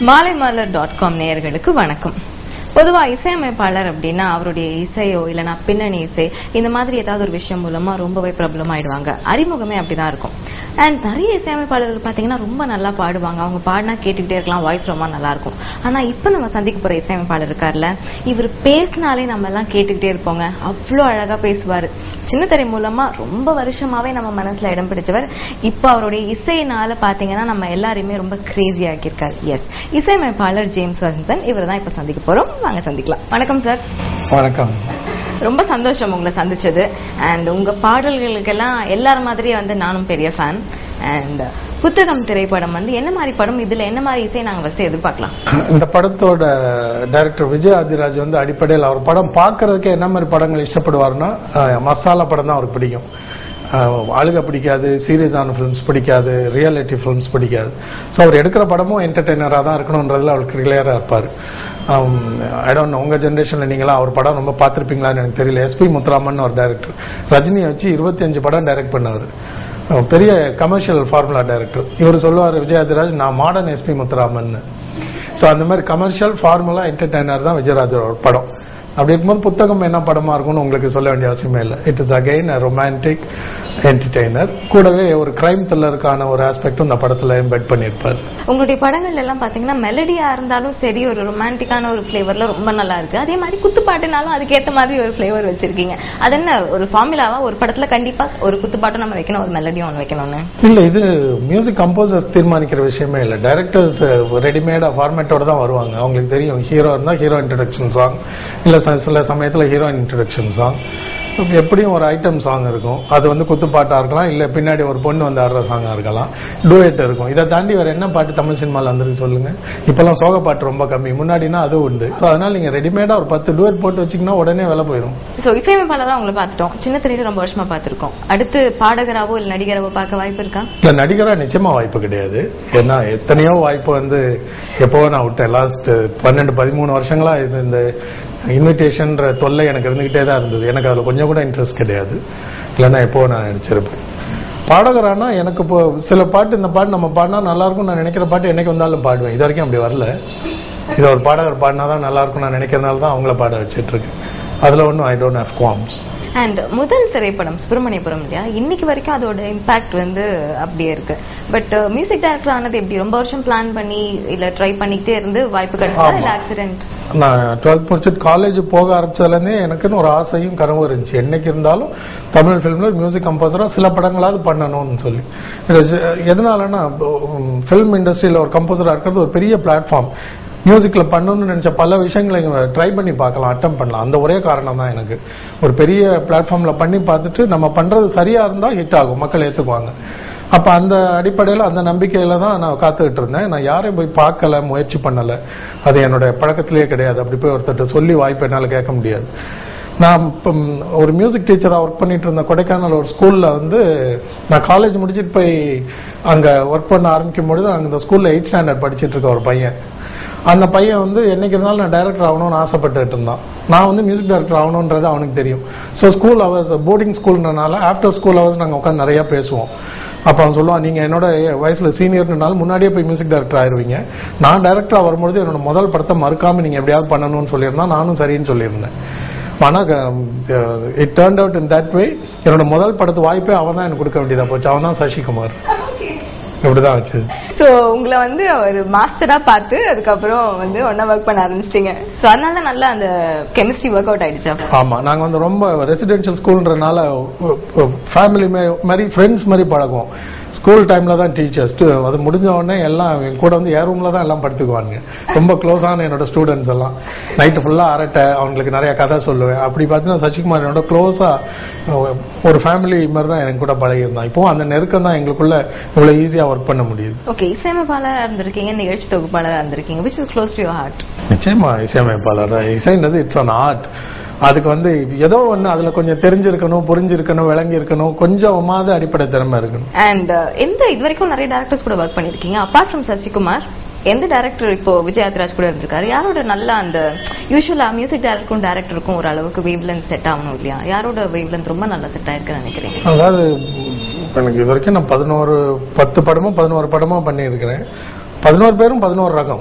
Maalaimalar dot com நேயர்களுக்கு வணக்கம் பொதுவா இசையமைப்பாளர் அப்படின்னா அவருடைய இசையோ இல்லைன்னா பின்னணி இசை இந்த மாதிரி ஏதாவது ஒரு விஷயம் மூலமா ரொம்பவே பிரபலமாயிடுவாங்க அறிமுகமே அப்படிதான் இருக்கும் அண்ட் நிறைய இசையமைப்பாளர்கள் பாத்தீங்கன்னா ரொம்ப நல்லா பாடுவாங்க அவங்க பாடினா கேட்டுக்கிட்டே இருக்கலாம் வாய்ஸ் ரொம்ப நல்லா இருக்கும் ஆனா இப்ப நம்ம சந்திக்க போற இசையமைப்பாளர் இருக்கார்ல இவர் பேசினாலே நம்ம எல்லாம் கேட்டுக்கிட்டே இருப்போங்க அவ்வளோ அழகா பேசுவாரு சின்னத்திரை மூலமா ரொம்ப வருஷமாவே நம்ம மனசுல இடம் பிடிச்சவர் இப்போ அவருடைய இசையினால பாத்தீங்கன்னா நம்ம எல்லாரையுமே ரொம்ப கிரேசி ஆக்கியிருக்காரு எஸ் இசையமைப்பாளர் ஜேம்ஸ் வசந்தன் இவர் தான் இப்ப சந்திக்க போறோம் வாங்க சந்திக்கலாம் வணக்கம் சார் வணக்கம் ரொம்ப சந்தோஷம் உங்களை சந்திச்சது அண்ட் உங்க பாடல்களுக்கெல்லாம் எல்லார் மாதிரியே வந்து நானும் பெரிய ஃபேன் அண்ட் புத்தகம் திரைப்படம் வந்து என்ன மாதிரி படம் இதுல என்ன மாதிரி இசை நாங்க ஃபர்ஸ்ட் எதிர்பார்க்கலாம் இந்த படத்தோட டைரக்டர் விஜய் ஆதிராஜ் வந்து அடிப்படையில் அவர் படம் பார்க்கறதுக்கு என்ன மாதிரி படங்கள் இஷ்டப்படுவார்னா அஹ், மசாலா படம் தான் அவருக்கு பிடிக்கும் அஹ், அழுக பிடிக்காது சீரியஸான ஃபிலிம்ஸ் பிடிக்காது ரியாலிட்டி ஃபிலிம்ஸ் பிடிக்காது ஸோ அவர் எடுக்கிற படமும் என்டர்டெய்னராக தான் இருக்கணுன்றதுல அவருக்கு கிளியராக இருப்பார் ஐ டோன்ட் உங்க ஜென்ரேஷன்ல நீங்களாம் அவர் படம் ரொம்ப பார்த்திருப்பீங்களான்னு எனக்கு தெரியல எஸ்பி முத்துராமன் ஒரு டைரக்டர் ரஜினியை வச்சு இருபத்தஞ்சு படம் டைரக்ட் பண்ணவர் அவர் பெரிய கமர்ஷியல் ஃபார்முலா டைரக்டர் இவர் சொல்லுவார் விஜயாதிராஜ் நான் மாடர்ன் எஸ்பி முத்துராமன் ஸோ அந்த மாதிரி கமர்ஷியல் ஃபார்முலா என்டர்டைனர் தான் விஜயராஜோட படம் அப்படி இருக்கும்போது புத்தகம் என்ன படமா இருக்கும்னு உங்களுக்கு சொல்ல வேண்டிய அவசியமே இல்லை it is again romantic entertainer கூடவே ஒரு கிரைம் த்ரில்லருக்கான ஒரு ஆஸ்பெக்டும் இந்த படத்துல எம்பெட் பண்ணியிருப்பார் உங்களுடைய படங்கள் எல்லாம் பாத்தீங்கன்னா மெலடியா இருந்தாலும் சரி ஒரு ரொமான்டிக்கான ஒரு ஃபிளேவர்ல ரொம்ப நல்லா இருக்கு அதே மாதிரி குத்துப்பாட்டுனாலும் அதுக்கேத்த மாதிரி ஒரு ஃபிளேவர் வச்சிருக்கீங்க அது என்ன ஒரு ஃபார்முலாவா ஒரு படத்துல கண்டிப்பா ஒரு குத்துப்பாட்டும் நம்ம வைக்கணும் ஒரு மெலடியும் ஒன்று வைக்கணும்னு இல்ல இது மியூசிக் கம்போசர்ஸ் தீர்மானிக்கிற விஷயமே இல்லை டைரக்டர்ஸ் ரெடிமேடா ஃபார்மேட்டோட தான் வருவாங்க அவங்களுக்கு தெரியும் ஹீரோ இருந்தா ஹீரோ இன்ட்ரடக்ஷன் சாங் இல்ல ச- சில சமயத்துல ஹீரோயின் இன்ட்ரடக்ஷன் சாங் எப்படியும் ஒரு ஐட்டம் சாங் இருக்கும் அது வந்து குத்துப்பாட்டா இருக்கலாம் இல்ல பின்னாடி ஒரு பொண்ணு வந்து ஆடுற சாங்கா இருக்கலாம் டூயட் இருக்கும் இதை தாண்டி வேற என்ன பாட்டு தமிழ் சினிமால வந்திருக்கு சொல்லுங்க இப்பெல்லாம் சோக பாட்டு ரொம்ப கம்மி முன்னாடினா அது உண்டு ஸோ அதனால நீங்க ரெடிமேடா ஒரு பத்து டூயட் போட்டு வச்சீங்கன்னா உடனே விலை போயிடும் சோ இசையமைப்பாளரா உங்களை பார்த்துட்டோம் சின்ன திரையில ரொம்ப வருஷமா பார்த்திருக்கோம் அடுத்து பாடகராவோ இல்ல நடிகராவோ பார்க்க வாய்ப்பு இருக்கா இல்ல நடிகரா நிச்சயமா வாய்ப்பு கிடையாது ஏன்னா எத்தனையோ வாய்ப்பு வந்து எப்போ நான் விட்டேன் லாஸ்ட் பன்னெண்டு பதிமூணு வருஷங்களா இது இந்த இன்விடேஷன்ற தொல்லை எனக்கு இருந்துகிட்டே தான் இருந்தது எனக்கு அதுல கொஞ்சம் கூட இன்ட்ரெஸ்ட் கிடையாது இல்லைன்னா எப்போ நான் நடிச்சிருப்பேன் பாடகரானா எனக்கு இப்போ சில பாட்டு இந்த பாட்டு நம்ம பாடினா நல்லா இருக்கும் நான் நினைக்கிற பாட்டு என்னைக்கு வந்தாலும் பாடுவேன் இது வரைக்கும் அப்படி வரல இது ஒரு பாடகர் பாடினா தான் நல்லா இருக்கும் நான் நினைக்கிறதுனால தான் அவங்கள பாட வச்சிட்டு இருக்கேன் அதுல ஒன்றும் I don't have qualms and முதல் திரைப்படம் சுப்பிரமணியபுரம் இல்லையா இன்னைக்கு வரைக்கும் அதோட இம்பாக்ட் வந்து அப்படியே இருக்கு பட் மியூசிக் டைரக்டர் ஆனது எப்படி ரொம்ப வருஷம் பிளான் பண்ணி இல்ல ட்ரை பண்ணிக்கிட்டே இருந்து வாய்ப்பு கிடைச்சா ஆமா. இல்ல ஆக்சிடென்ட் நான் டுவெல்த் முடிச்சுட்டு காலேஜ் போக ஆரம்பிச்சதுலேருந்தே எனக்குன்னு ஒரு ஆசையும் கனவும் இருந்துச்சு என்னைக்கு இருந்தாலும் தமிழ் ஃபிலிம்ல மியூசிக் கம்போசரா சில படங்களாவது பண்ணணும்னு சொல்லி இது ஜ- எதனாலன்னா ஃபிலிம் இண்டஸ்ட்ரியில ஒரு கம்போசரா இருக்கிறது ஒரு பெரிய பிளாட்ஃபார்ம் மியூசிக்ல பண்ணணும்னு நினைச்ச பல விஷயங்களை ட்ரை பண்ணி பார்க்கலாம் அட்டம் பண்ணலாம் அந்த ஒரே காரணம் தான் எனக்கு ஒரு பெரிய பிளாட்ஃபார்ம்ல பண்ணி பார்த்துட்டு நம்ம பண்றது சரியா இருந்தா ஹிட் ஆகும் மக்கள் ஏத்துக்குவாங்க அப்ப அந்த அடிப்படையில அந்த நம்பிக்கையில தான் நான் காத்துக்கிட்டு இருந்தேன் நான் யாரையும் போய் பார்க்கல முயற்சி பண்ணல அது என்னோட பழக்கத்திலேயே கிடையாது அப்படி போய் ஒருத்தர்ட்ட சொல்லி வாய்ப்பு என்னால கேட்க முடியாது நான் இப்போ ம், ஒரு மியூசிக் டீச்சரா ஒர்க் பண்ணிட்டு இருந்த கொடைக்கானல் ஒரு ஸ்கூல்ல வந்து நான் காலேஜ் முடிச்சிட்டு போய் அங்க ஒர்க் பண்ண ஆரம்பிக்கும் பொழுது அங்க இந்த ஸ்கூல்ல எயிட் ஸ்டாண்டர்ட் படிச்சிட்டு இருக்க ஒரு பையன் அந்த பையன் வந்து என்னைக்கு இருந்தாலும் நான் டைரக்டர் ஆகணும்னு ஆசைப்பட்டுட்டு இருந்தான் நான் வந்து மியூசிக் டைரக்டர் ஆகணுன்றது அவனுக்கு தெரியும் ஸோ ஸ்கூல் ஹவர்ஸ் போர்டிங் ஸ்கூல்னால ஆஃப்டர் ஸ்கூல் ஹவர்ஸ் நாங்கள் உட்காந்து நிறைய பேசுவோம் அப்ப அவன் சொல்லுவான் நீங்க என்னோட வயசுல சீனியர்னாலும் முன்னாடியே போய் மியூசிக் டைரக்டர் ஆயிருவீங்க நான் டைரக்டரா வரும்பொழுது என்னோட முதல் படத்தை மறுக்காம நீங்க எப்படியாவது பண்ணணும்னு சொல்லியிருந்தா நானும் சரின்னு சொல்லியிருந்தேன் ஆனா it turn out in that way என்னோட முதல் படத்து வாய்ப்பே அவன் தான் எனக்கு கொடுக்க வேண்டியதா போச்சு அவன் தான் சசிகுமார் இப்படிதான் வச்சது சோ உங்களை வந்து ஒரு மாஸ்டரா பார்த்து அதுக்கப்புறம் வந்து ஒன்னா ஒர்க் பண்ண ஆரம்பிச்சிட்டீங்க சோ அதனால நல்லா அந்த கெமிஸ்ட்ரி ஒர்க் அவுட் ஆயிடுச்சா ஆமா நாங்க வந்து ரொம்ப ரெசிடென்ஷியல் ஸ்கூல்ன்றனால ஃபேமிலி மாதிரி ஃப்ரெண்ட்ஸ் மாதிரி பழகுவோம் ஸ்கூல் டைம்ல தான் டீச்சர்ஸ் அது முடிஞ்ச உடனே எல்லாம் என் கூட வந்து என் ரூம்ல தான் எல்லாம் படுத்துக்குவாங்க ரொம்ப க்ளோஸான என்னோட ஸ்டூடெண்ட்ஸ் எல்லாம் நைட்டு ஃபுல்லா அரட்டை அவங்களுக்கு நிறைய கதை சொல்லுவேன் அப்படி பார்த்தீங்கன்னா சசிகுமார் என்னோட க்ளோஸா ஒரு ஃபேமிலி மாதிரி தான் எனக்கு கூட பழகியிருந்தான் இப்போ அந்த நெருக்கம் தான் எங்களுக்குள்ள இவ்வளவு ஈஸியா ஒர்க் பண்ண முடியுது ஓகே இசையமைப்பாளரா இருந்திருக்கீங்க நிகழ்ச்சி தொகுப்பாளரா இருந்திருக்கீங்க which is close to your heart நிச்சயமா இசையமைப்பாளர் இசைன்றது இட்ஸ் an ஆர்ட் அதுக்கு வந்து ஏதோ ஒண்ணு அதுல கொஞ்சம் தெரிஞ்சிருக்கணும் புரிஞ்சிருக்கணும் விளங்கி இருக்கணும் கொஞ்சமாவது அடிப்படை திறமை இருக்கணும் அண்ட் எந்த இது வரைக்கும் நிறைய டேரக்டர்ஸ் கூட ஒர்க் பண்ணிருக்கீங்க அப்பார்ட் ஃப்ரம் சசிகுமார் எந்த டேரக்டர் இப்போ விஜயாத்ராஜ் கூட இருந்திருக்காரு யாரோட நல்ல அந்த யூஸ்வலா மியூசிக் டேரக்டருக்கும் டேரக்டருக்கும் ஒரு அளவுக்கு வேவ் லென்த் செட் ஆகணும் இல்லையா யாரோட வேவ் லென்த் ரொம்ப நல்லா செட் ஆயிருக்குன்னு நினைக்கிறீங்க அதாவது இப்ப எனக்கு இது வரைக்கும் நான் பதினோரு பத்து படமோ பதினோரு படமோ பண்ணியிருக்கிறேன் பதினோரு பேரும் பதினோரு ரகம்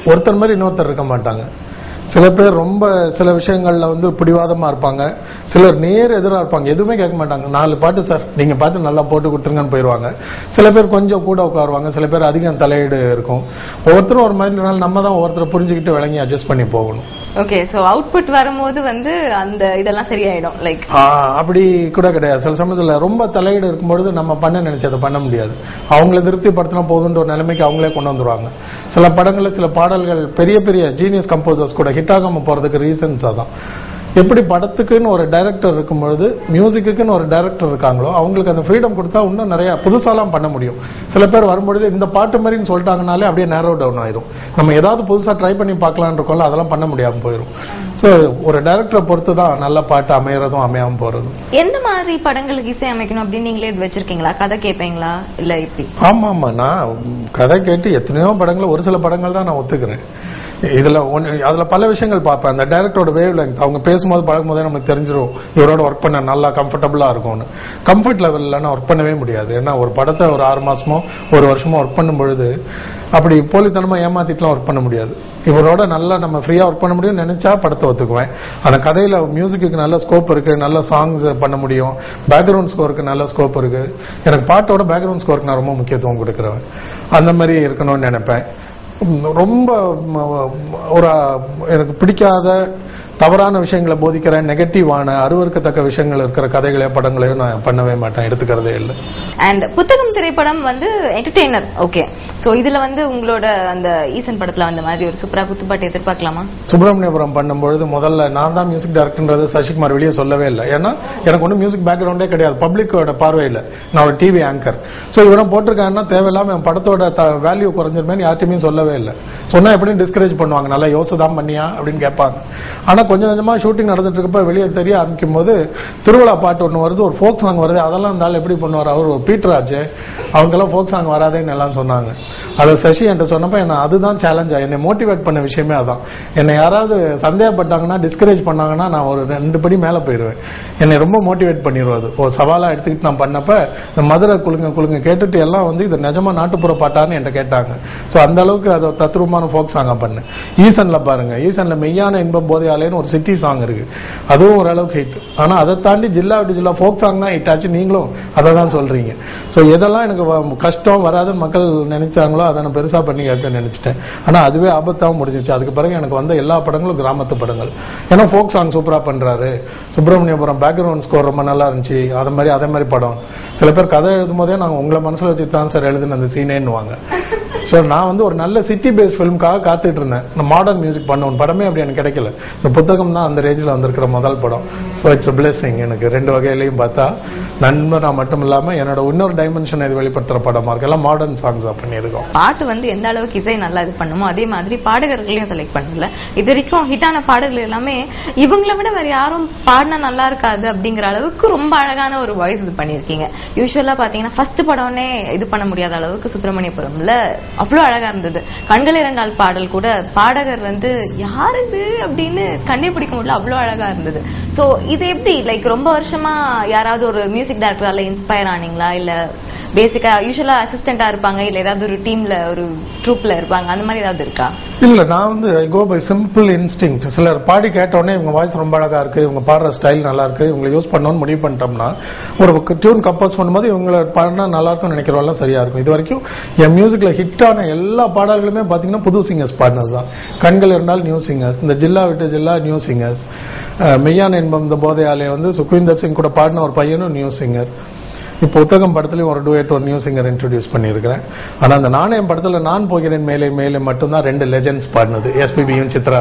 ஒருத்தர் மாதிரி இன்னொருத்தர் இருக்க மாட்டாங்க சில பேர் ரொம்ப சில விஷயங்கள்ல வந்து பிடிவாதமா இருப்பாங்க சிலர் நேர் எதிராக இருப்பாங்க எதுவுமே கேட்க மாட்டாங்க நாலு பாட்டு சார் நீங்க பாட்டு நல்லா போட்டு கொடுத்துருங்கன்னு போயிடுவாங்க சில பேர் கொஞ்சம் கூட உட்காருவாங்க சில பேர் அதிகம் தலையீடு இருக்கும் ஒவ்வொருத்தரும் ஒரு மாதிரி இருந்தாலும் நம்ம தான் ஒவ்வொருத்தரை புரிஞ்சுக்கிட்டு விளங்கி அட்ஜஸ்ட் பண்ணி போகணும் ஓகே சோ அவுட்புட் வரும்போது வந்து அந்த இதெல்லாம் சரியாயிடும் லைக் ஆ, அப்படி கூட கிடையாது சில சமயத்துல ரொம்ப தலையீடு இருக்கும்பொழுது நம்ம பண்ண நினைச்சதை பண்ண முடியாது அவங்கள திருப்திப்படுத்தினா போதுன்ற ஒரு நிலைமைக்கு அவங்களே கொண்டு வந்துருவாங்க சில படங்கள்ல சில பாடல்கள் பெரிய பெரிய ஜீனியஸ் கம்போசர்ஸ் கூட ஹிட் ஆகாம போறதுக்கு ரீசன்ஸ் அதான் எப்படி படத்துக்குன்னு ஒரு டைரக்டர் இருக்கும்பொழுது மியூசிக்குன்னு ஒரு டைரக்டர் இருக்காங்களோ அவங்களுக்கு அந்த ஃப்ரீடம் கொடுத்தா இன்னும் நிறைய புதுசாலாம் பண்ண முடியும் சில பேர் வரும்பொழுது இந்த பாட்டு மாதிரின்னு சொல்லிட்டாங்கனாலே அப்படியே நேரோ டவுன் ஆயிரும் நம்ம ஏதாவது புதுசா ட்ரை பண்ணி பார்க்கலாம்னு இருக்கோம்ல அதெல்லாம் பண்ண முடியாம போயிடும் ஸோ ஒரு டைரக்டரை பொறுத்து தான் நல்ல பாட்டு அமையறதும் அமையாம போறதும் எந்த மாதிரி படங்களுக்கு இசை அமைக்கணும் அப்படின்னு நீங்களே இது வச்சிருக்கீங்களா கதை கேட்பீங்களா இல்ல இப்படி ஆமா ஆமா நான் கதை கேட்டு எத்தனையோ படங்கள் ஒரு சில படங்கள் தான் நான் ஒத்துக்கிறேன் இதுல ஒண்ணு அதுல பல விஷயங்கள் பார்ப்பேன் அந்த டைரக்டரோட வேவ் லெங்க் அவங்க பேசும்போது பழகும் போதே நமக்கு தெரிஞ்சிடும் இவரோட ஒர்க் பண்ண நல்லா கம்ஃபர்டபுளா இருக்கும்னு கம்ஃபர்ட் லெவல்ல நான் ஒர்க் பண்ணவே முடியாது ஏன்னா ஒரு படத்தை ஒரு ஆறு மாசமோ ஒரு வருஷமோ ஒர்க் பண்ணும் பொழுது அப்படி போலித்தனமா ஏமாத்திட்டுலாம் ஒர்க் பண்ண முடியாது இவரோட நல்லா நம்ம ஃப்ரீயா ஒர்க் பண்ண முடியும் நினைச்சா படத்தை ஒத்துக்குவேன் அந்த கதையில மியூசிக்கு நல்ல ஸ்கோப் இருக்கு நல்ல சாங்ஸ் பண்ண முடியும் பேக்ரவுண்ட் ஸ்கோருக்கு நல்ல ஸ்கோப் இருக்கு எனக்கு பாட்டோட பேக்ரவுண்ட் ஸ்கோருக்கு நான் ரொம்ப முக்கியத்துவம் கொடுக்குறேன் அந்த மாதிரி இருக்கணும்னு நினைப்பேன் உம், ரொம்ப ம, ஒரு எனக்கு பிடிக்காத தவறான விஷயங்களை போதிக்கிற நெகட்டிவான அருவருக்கத்தக்க விஷயங்கள் இருக்கிற கதைகளையோ படங்களையோ நான் பண்ணவே மாட்டேன் எடுத்துக்கிறதே இல்லை அண்ட் புத்தகம் திரைப்படம் வந்து என்டர்டெய்னர் ஓகே சோ இதுல வந்து உங்களோட அந்த ஈசன் படத்துல வந்த மாதிரி ஒரு சூப்பரா குத்துப்பாட்டு எதிர்பார்க்கலாமா சுப்பிரமணியபுரம் பண்ணும்பொழுது முதல்ல நான் தான் மியூசிக் டைரக்டர்ன்றது சசிகுமார் வெளியே சொல்லவே இல்லை ஏன்னா எனக்கு ஒன்றும் மியூசிக் பேக்ரவுண்டே கிடையாது பப்ளிக்கோட பார்வையில் நான் ஒரு டிவி ஆங்கர் ஸோ இவரும் போட்டிருக்காங்கன்னா தேவையில்லாம என் படத்தோட வேல்யூ குறைஞ்சிருமேன்னு யார்ட்டையுமே சொல்லவே இல்லை சொன்னா எப்படியும் டிஸ்கரேஜ் பண்ணுவாங்க நல்லா யோசனை தான் பண்ணியா அப்படின்னு கேட்பாங்க ஆனா கொஞ்சம் கொஞ்சமா ஷூட்டிங் நடந்துட்டு இருக்கப்ப வெளியே தெரிய ஆரம்பிக்கும் போது திருவிழா பாட்டு ஒன்று வருது ஒரு ஃபோக் சாங் வருது அதெல்லாம் இருந்தாலும் எப்படி பண்ணுவார் அவர் ஒரு பீட்டர் ஆச்சு அவங்கெல்லாம் ஃபோக் சாங் வராதேன்னு எல்லாம் சொன்னாங்க அதை சசி என்கிட்ட சொன்னப்ப என்ன அதுதான் சேலஞ்ச் என்னை மோட்டிவேட் பண்ண விஷயமே அதான் என்னை யாராவது சந்தேகப்பட்டாங்கன்னா டிஸ்கரேஜ் பண்ணாங்கன்னா நான் ஒரு ரெண்டு படி மேல போயிருவேன் என்னை ரொம்ப மோட்டிவேட் பண்ணிடுவது ஒரு சவாலா எடுத்துக்கிட்டு நான் பண்ணப்ப இந்த மதுரை குழுங்க குழுங்க கேட்டுட்டு எல்லாம் வந்து இது நிஜமா நாட்டுப்புற பாட்டான்னு என்கிட்ட கேட்டாங்க சோ அந்த அளவுக்கு அதை தத்ரூபமான ஃபோக் சாங்கா பண்ணேன் ஈசன்ல பாருங்க ஈசன்ல மெய்யான இன்பம் போதையாலேன்னு ஒரு சிட்டி சாங் இருக்கு அதுவும் ஓரளவுக்கு ஹிட் ஆனா அதை தாண்டி ஜில்லா விட்டு ஜில்லா ஃபோக் சாங் தான் ஹிட் ஆச்சு நீங்களும் அதை தான் சொல்றீங்க சோ எதெல்லாம் எனக்கு வ- கஷ்டம் வராதுன்னு மக்கள் நினைச்சாங்களோ அதை நான் பெருசா பண்ணி கேட்க நினைச்சிட்டேன் ஆனா அதுவே ஆபத்தாவும் முடிஞ்சிச்சு அதுக்கு பிறகு எனக்கு வந்த எல்லா படங்களும் கிராமத்து படங்கள் ஏன்னா ஃபோக் சாங் சூப்பரா பண்றாரு சுப்பிரமணியபுரம் பேக்ரவுண்ட் ஸ்கோர் ரொம்ப நல்லா இருந்துச்சு அது மாதிரி அதே மாதிரி படம் சில பேர் கதை எழுதும் போதே நாங்க உங்களை மனசுல வச்சு தான் சார் எழுதுன அந்த சீனேன்னுவாங்க ஸோ நான் வந்து ஒரு நல்ல சிட்டி பேஸ் ஃபிலிம்காக காத்துட்டு இருந்தேன் நான் மாடர்ன் மியூசிக் பண்ண படமே அப்படி எனக்கு கிடைக்கல இந்த புத்தகம் தான் அந்த ரேஞ்சில் வந்திருக்கிற முதல் படம் ஸோ இட்ஸ் பிளெஸிங் எனக்கு ரெண்டு வகையிலையும் பார்த்தா நண்பனா மட்டும் இல்லாம என்னோட இன்னொரு டைமென்ஷன் இது வெளிப்படுத்துற படமா இருக்கு எல்லாம் மாடர்ன் சாங்ஸா பண்ணியிருக்கோம் பாட்டு வந்து எந்த அளவுக்கு இசை நல்லா இது பண்ணுமோ அதே மாதிரி பாடகர்களையும் செலக்ட் பண்ணல இது வரைக்கும் ஹிட்டான பாடல்கள் எல்லாமே இவங்கள விட வேற யாரும் பாடினா நல்லா இருக்காது அப்படிங்கிற அளவுக்கு ரொம்ப அழகான ஒரு வாய்ஸ் இது பண்ணிருக்கீங்க யூஸ்வலா பாத்தீங்கன்னா ஃபர்ஸ்ட் படம்னே இது பண்ண முடியாத அளவுக்கு சுப்பிரமணியபுரம்ல அவ்வளவு அழகா இருந்தது கண்கள் இரண்டால் பாடல் கூட பாடகர் வந்து யார் இது அப்படின்னு கண்டே பிடிக்க முடியல அவ்வளவு அழகா இருந்தது சோ இது எப்படி லைக் ரொம்ப வருஷமா யாராவது ஒரு மியூசிக் டைரக்டரால இன்ஸ்பயர் ஆனீங்களா இல்ல பேசிக்கா யூஸ்வலா அசிஸ்டண்டா இருப்பாங்க இல்ல ஏதாவது ஒரு டீம்ல ஒரு ட்ரூப்ல இருப்பாங்க அந்த மாதிரி ஏதாவது இருக்கா இல்ல நான் வந்து I go by simple instinct சிலர் பாடி கேட்ட உடனே இவங்க வாய்ஸ் ரொம்ப அழகா இருக்கு இவங்க பாடுற ஸ்டைல் நல்லா இருக்கு இவங்களை யூஸ் பண்ணணும்னு முடிவு பண்ணிட்டோம்னா ஒரு டியூன் கம்போஸ் பண்ணும்போது இவங்களை பாடினா நல்லா இருக்கும்னு நினைக்கிறவெல்லாம் சரியா இருக்கும் இது வரைக்கும் என் மியூசிக்ல ஹிட் ஆன எல்லா பாடல்களுமே பாத்தீங்கன்னா புது சிங்கர்ஸ் பாடினது தான் கண்கள் இருந்தால் நியூ சிங்கர்ஸ் இந்த ஜில்லா விட்டு ஜில்லா நியூ சிங்கர்ஸ் மெய்யான இன்பம் இந்த போதையாலே வந்து சுக்வீந்தர் சிங் கூட பாடின ஒரு பையனும் நியூ சிங்கர் இப்போ புத்தகம் படத்துலயும் ஒரு டுவேட் ஒரு நியூ சிங்கர் இன்ட்ரடியூஸ் பண்ணியிருக்கிறேன் ஆனா அந்த நாணயம் படத்துல நான் போகிறேன் மேலே மேலே மட்டும்தான் ரெண்டு லெஜெண்ட்ஸ் பாடினது எஸ்பிபியும் சித்ரா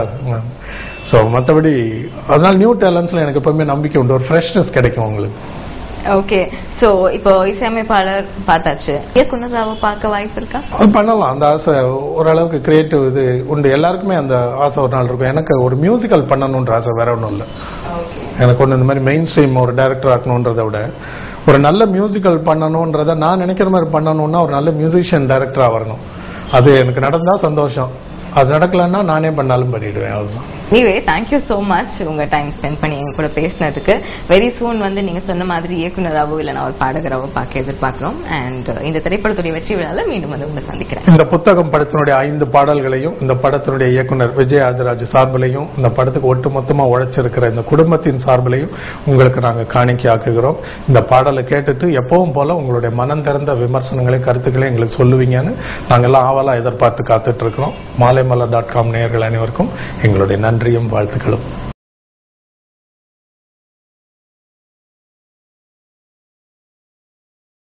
ஸோ மற்றபடி அதனால நியூ டேலண்ட்ஸ்ல எனக்கு எப்பவுமே நம்பிக்கை உண்டு ஒரு ஃப்ரெஷ்னஸ் கிடைக்கும் உங்களுக்கு ஓகே சோ இப்போ இசையமைப்பாளர் பார்த்தாச்சு இயக்குனர் ராவ பார்க்க வாய்ப்பு இருக்கா அது பண்ணலாம் அந்த ஆசை ஓரளவுக்கு கிரியேட்டிவ் இது உண்டு எல்லாருக்குமே அந்த ஆசை ஒரு நாள் இருக்கும் எனக்கு ஒரு மியூசிக்கல் பண்ணணுன்ற ஆசை வேற ஒன்றும் இல்லை எனக்கு ஒன்று இந்த மாதிரி மெயின் ஸ்ட்ரீம் ஒரு டைரக்டர் ஆக்கணுன்றதை விட ஒரு நல்ல மியூசிக்கல் பண்ணணுன்றத நான் நினைக்கிற மாதிரி பண்ணணும்னா ஒரு நல்ல மியூசிஷியன் டைரக்டரா வரணும் அது எனக்கு நடந்தா சந்தோஷம் அது நடக்கலன்னா நானே பண்ணாலும் பண்ணிடுவேன் அவ்வளவுதான் நீவே தேங்க்யூ so மச் உங்க டைம் ஸ்பெண்ட் பண்ணி எங்க கூட பேசினதுக்கு வெரி சூன் வந்து நீங்க சொன்ன மாதிரி இயக்குனராவோ இல்லைனா ஒரு பாடகராவோ பார்க்க எதிர்பார்க்கிறோம் அண்ட் இந்த திரைப்படத்துடைய வெற்றி விழால மீண்டும் வந்து உங்களை சந்திக்கிறேன் இந்த புத்தகம் படத்தினுடைய ஐந்து பாடல்களையும் இந்த படத்தினுடைய இயக்குனர் விஜய் ஆதிராஜ் சார்பிலையும் இந்த படத்துக்கு ஒட்டுமொத்தமா உழைச்சிருக்கிற இந்த குடும்பத்தின் சார்பிலையும் உங்களுக்கு நாங்க காணிக்கை ஆக்குகிறோம் இந்த பாடலை கேட்டுட்டு எப்பவும் போல உங்களுடைய மனம் திறந்த விமர்சனங்களை கருத்துக்களை எங்களுக்கு சொல்லுவீங்கன்னு நாங்கெல்லாம் ஆவலா எதிர்பார்த்து காத்துட்டு இருக்கிறோம் மாலைமலர் டாட் காம் நேயர்கள் அனைவருக்கும் எங்களுடைய நன்றியும் வாழ்த்துக்களும்